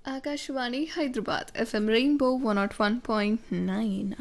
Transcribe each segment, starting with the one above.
Akashvani Hyderabad FM rainbow one naught one point nine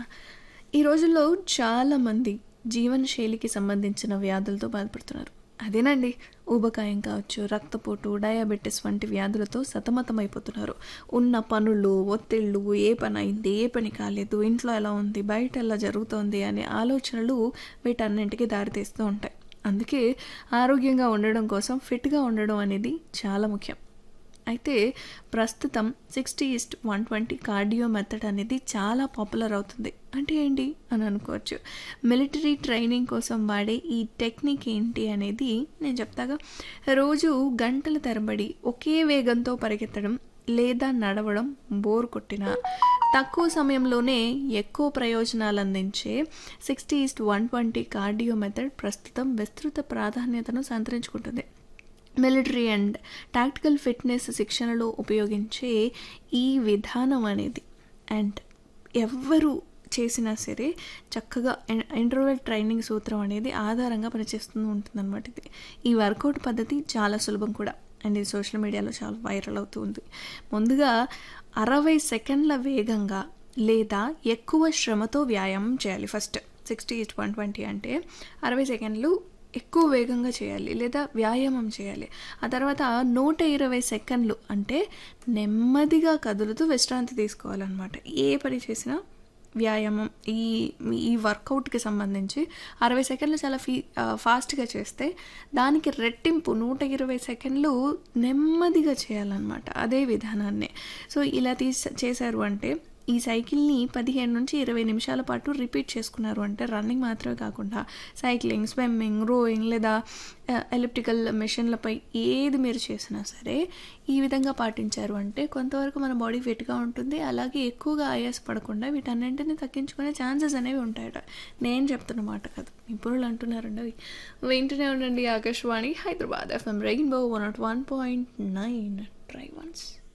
ఈ రోజుల్లో చాలామంది జీవనశైలికి సంబంధించిన వ్యాధులతో బాధపడుతున్నారు అదేనండి ఊబకాయం కావచ్చు రక్తపోటు డయాబెటీస్ వంటి వ్యాధులతో సతమతమైపోతున్నారు ఉన్న పనులు ఒత్తిళ్ళు ఏ పని అయింది ఏ పని కాలేదు ఇంట్లో ఎలా ఉంది బయట ఎలా జరుగుతోంది అనే ఆలోచనలు వీటన్నింటికి దారితీస్తూ ఉంటాయి అందుకే ఆరోగ్యంగా ఉండడం కోసం ఫిట్గా ఉండడం అనేది చాలా ముఖ్యం అయితే ప్రస్తుతం sixty east one twenty cardio method అనేది చాలా పాపులర్ అవుతుంది అంటే ఏంటి అని అనుకోవచ్చు మిలిటరీ ట్రైనింగ్ కోసం వాడే ఈ టెక్నిక్ ఏంటి అనేది నేను చెప్తాగా రోజు గంటల తరబడి ఒకే వేగంతో పరిగెత్తడం లేదా నడవడం బోర్ కొట్టిన తక్కువ సమయంలోనే ఎక్కువ ప్రయోజనాలు అందించే sixty east one twenty cardio method ప్రస్తుతం విస్తృత ప్రాధాన్యతను సంతరించుకుంటుంది మిలిటరీ అండ్ టాక్టికల్ ఫిట్నెస్ శిక్షణలో ఉపయోగించే ఈ విధానం అనేది అండ్ ఎవ్వరు చేసినా సరే చక్కగా ఇంటర్వెల్ ట్రైనింగ్ సూత్రం అనేది ఆధారంగా పనిచేస్తూ ఉంటుందన్నమాట ఇది ఈ వర్కౌట్ పద్ధతి చాలా సులభం కూడా అండ్ ఇది సోషల్ మీడియాలో చాలా వైరల్ అవుతుంది ముందుగా అరవై సెకండ్ల వేగంగా లేదా ఎక్కువ శ్రమతో వ్యాయామం చేయాలి first sixty eight one twenty అంటే అరవై సెకండ్లు ఎక్కువ వేగంగా చేయాలి లేదా వ్యాయామం చేయాలి ఆ తర్వాత నూట ఇరవై సెకండ్లు అంటే నెమ్మదిగా కదులుతూ విశ్రాంతి తీసుకోవాలన్నమాట ఏ పని చేసినా వ్యాయామం ఈ ఈ వర్కౌట్కి సంబంధించి అరవై సెకండ్లు చాలా ఫీ ఫాస్ట్గా చేస్తే దానికి రెట్టింపు నూట ఇరవై సెకండ్లు నెమ్మదిగా చేయాలన్నమాట అదే విధానాన్ని సో ఇలా తీసి చేశారు అంటే ఈ సైకిల్ని పదిహేను నుంచి ఇరవై నిమిషాల పాటు రిపీట్ చేసుకున్నారు అంటే రన్నింగ్ మాత్రమే కాకుండా సైక్లింగ్ స్విమ్మింగ్ రోయింగ్ లేదా ఎలిప్టికల్ మెషిన్లపై ఏది మీరు చేసినా సరే ఈ విధంగా పాటించారు అంటే కొంతవరకు మన బాడీ ఫిట్గా ఉంటుంది అలాగే ఎక్కువగా ఆయాస పడకుండా వీటన్నింటిని తగ్గించుకునే ఛాన్సెస్ అనేవి ఉంటాయట నేను చెప్తున్న మాట కాదు నిపుణులు అంటున్నారండి వింటూనే ఉండండి Akashvani Hyderabad FM rainbow one naught one point nine try once